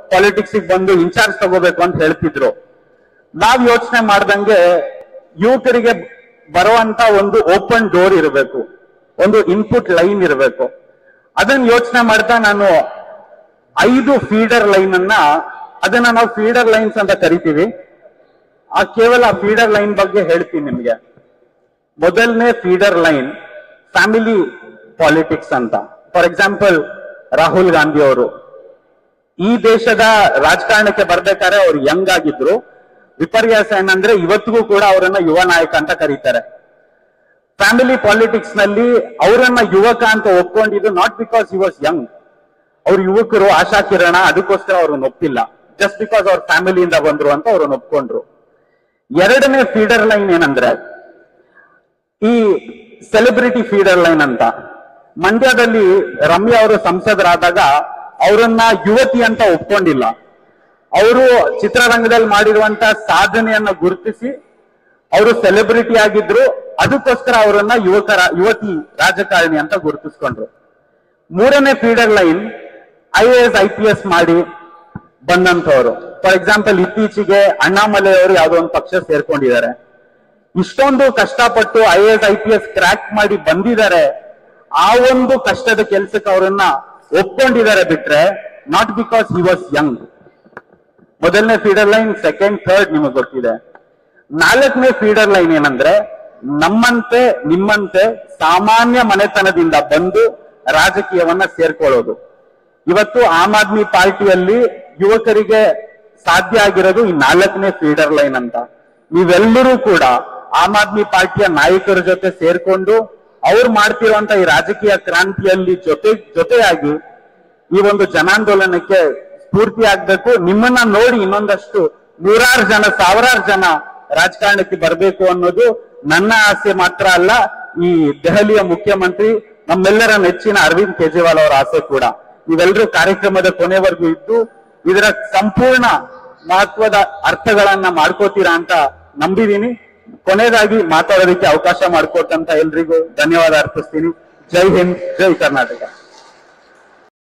politics ಬಂದು incharge ತಗೋಬೇಕು ಅಂತ ಹೇಳ್ತಿದ್ರು ನಾವ್ ಯೋಚನೆ ಮಾಡ್ದಂಗೆ ಯುವಕರಿಗೆ ಬರುವಂತ ಒಂದು ಓಪನ್ ಡೋರ್ ಇರಬೇಕು ಒಂದು ಇನ್ಪುಟ್ ಲೈನ್ ಇರಬೇಕು ಅದನ್ನ ಯೋಚನೆ ಮಾಡ್ತಾ ನಾನು ಐದು ಫೀಡರ್ ಲೈನ್ ಅನ್ನ ಅದನ್ನ ನಾವು ಫೀಡರ್ ಲೈನ್ಸ್ ಅಂತ ಕರಿತೀವಿ ಆ ಕೇವಲ ಫೀಡರ್ ಲೈನ್ ಬಗ್ಗೆ ಹೇಳ್ತೀನಿ ನಿಮ್ಗೆ ಮೊದಲನೇ ಫೀಡರ್ ಲೈನ್ ಫ್ಯಾಮಿಲಿ ಪಾಲಿಟಿಕ್ಸ್ ಅಂತ ಫಾರ್ ಎಕ್ಸಾಂಪಲ್ ರಾಹುಲ್ ಗಾಂಧಿ ಅವರು ಈ ದೇಶದ ರಾಜಕಾರಣಕ್ಕೆ ಬರ್ಬೇಕಾದ್ರೆ ಅವ್ರು ಯಂಗ್ ಆಗಿದ್ರು ವಿಪರ್ಯಾಸ ಏನಂದ್ರೆ ಇವತ್ತಿಗೂ ಕೂಡ ಅವರನ್ನ ಯುವ ನಾಯಕ ಅಂತ ಕರೀತಾರೆ ಫ್ಯಾಮಿಲಿ ಪಾಲಿಟಿಕ್ಸ್ ನಲ್ಲಿ ಅವರನ್ನ ಯುವಕ ಅಂತ ಒಪ್ಕೊಂಡಿದ್ದು not because he was young ಅವ್ರ ಯುವಕರು ಆಶಾ ಕಿರಣ ಅದಕ್ಕೋಸ್ಕರ ಅವ್ರನ್ನ ಒಪ್ಪಿಲ್ಲ ಜಸ್ಟ್ ಬಿಕಾಸ್ ಅವ್ರ ಫ್ಯಾಮಿಲಿಯಿಂದ ಬಂದ್ರು ಅಂತ ಅವ್ರನ್ನ ಒಪ್ಕೊಂಡ್ರು ಎರಡನೇ ಫೀಡರ್ ಲೈನ್ ಏನಂದ್ರೆ ಈ ಸೆಲೆಬ್ರಿಟಿ ಫೀಡರ್ ಲೈನ್ ಅಂತ ಮಂಡ್ಯದಲ್ಲಿ ರಮ್ಯಾ ಅವರು ಸಂಸದರಾದಾಗ ಅವರನ್ನ ಯುವತಿ ಅಂತ ಒಪ್ಕೊಂಡಿಲ್ಲ ಅವರು ಚಿತ್ರರಂಗದಲ್ಲಿ ಮಾಡಿರುವಂತ ಸಾಧನೆಯನ್ನ ಗುರುತಿಸಿ ಅವರು ಸೆಲೆಬ್ರಿಟಿ ಆಗಿದ್ರು ಅದಕ್ಕೋಸ್ಕರ ಅವರನ್ನ ಯುವಕರ ಯುವತಿ ರಾಜಕಾರಣಿ ಅಂತ ಗುರುತಿಸ್ಕೊಂಡ್ರು ಮೂರನೇ feeder line I A S I P S ಮಾಡಿ ಬಂದಂತವರು ಫಾರ್ ಎಕ್ಸಾಂಪಲ್ ಇತ್ತೀಚೆಗೆ ಅಣ್ಣಾಮಲೈ ಅವರು ಯಾವ್ದೋ ಒಂದು ಪಕ್ಷ ಸೇರ್ಕೊಂಡಿದ್ದಾರೆ ಇಷ್ಟೊಂದು ಕಷ್ಟಪಟ್ಟು I S I P S crack ಮಾಡಿ ಬಂದಿದ್ದಾರೆ ಆ ಒಂದು ಕಷ್ಟದ ಕೆಲ್ಸಕ್ಕೆ ಅವರನ್ನ ಒಪ್ಕೊಂಡಿದ್ದಾರೆ ಬಿಟ್ರೆ not because he was young ಮೊದಲನೇ ಫೀಡರ್ ಲೈನ್ ಸೆಕೆಂಡ್ ಥರ್ಡ್ ನಿಮಗೆ ಗೊತ್ತಿದೆ ನಾಲ್ಕನೇ ಫೀಡರ್ ಲೈನ್ ಏನಂದ್ರೆ ನಮ್ಮಂತೆ ನಿಮ್ಮಂತೆ ಸಾಮಾನ್ಯ ಮನೆತನದಿಂದ ಬಂದು ರಾಜಕೀಯವನ್ನ ಸೇರ್ಕೊಳ್ಳೋದು ಇವತ್ತು ಆಮ್ ಆದ್ಮಿ ಪಾರ್ಟಿಯಲ್ಲಿ ಯುವಕರಿಗೆ ಸಾಧ್ಯ ಆಗಿರೋದು ಈ ನಾಲ್ಕನೇ ಫೀಡರ್ ಲೈನ್ ಅಂತ ನೀವೆಲ್ಲರೂ ಕೂಡ ಆಮ್ ಆದ್ಮಿ ಪಾರ್ಟಿಯ ನಾಯಕರ ಜೊತೆ ಸೇರ್ಕೊಂಡು ಅವ್ರು ಮಾಡ್ತಿರುವಂತ ಈ ರಾಜಕೀಯ ಕ್ರಾಂತಿಯಲ್ಲಿ ಜೊತೆ ಜೊತೆಯಾಗಿ ಈ ಒಂದು ಜನಾಂದೋಲನಕ್ಕೆ ಸ್ಫೂರ್ತಿ ಆಗ್ಬೇಕು ನಿಮ್ಮನ್ನ ನೋಡಿ ಇನ್ನೊಂದಷ್ಟು ನೂರಾರು ಜನ ಸಾವಿರಾರು ಜನ ರಾಜಕಾರಣಕ್ಕೆ ಬರಬೇಕು ಅನ್ನೋದು ನನ್ನ ಆಸೆ ಮಾತ್ರ ಅಲ್ಲ ಈ ದೆಹಲಿಯ ಮುಖ್ಯಮಂತ್ರಿ ನಮ್ಮೆಲ್ಲರ ನೆಚ್ಚಿನ ಅರವಿಂದ್ ಕೇಜ್ರಿವಾಲ್ ಅವರ ಆಸೆ ಕೂಡ ನೀವೆಲ್ಲರೂ ಕಾರ್ಯಕ್ರಮದ ಕೊನೆವರೆಗೂ ಇದ್ದು ಇದರ ಸಂಪೂರ್ಣ ಮಹತ್ವದ ಅರ್ಥಗಳನ್ನ ಮಾಡ್ಕೋತೀರಾ ಅಂತ ನಂಬಿದೀನಿ ಕೊನೆಯದಾಗಿ ಮಾತಾಡೋದಕ್ಕೆ ಅವಕಾಶ ಮಾಡಿಕೊಟ್ಟಂತ ಎಲ್ರಿಗೂ ಧನ್ಯವಾದ ಅರ್ಪಿಸ್ತೀನಿ ಜೈ ಹಿಂದ್ ಜೈ ಕರ್ನಾಟಕ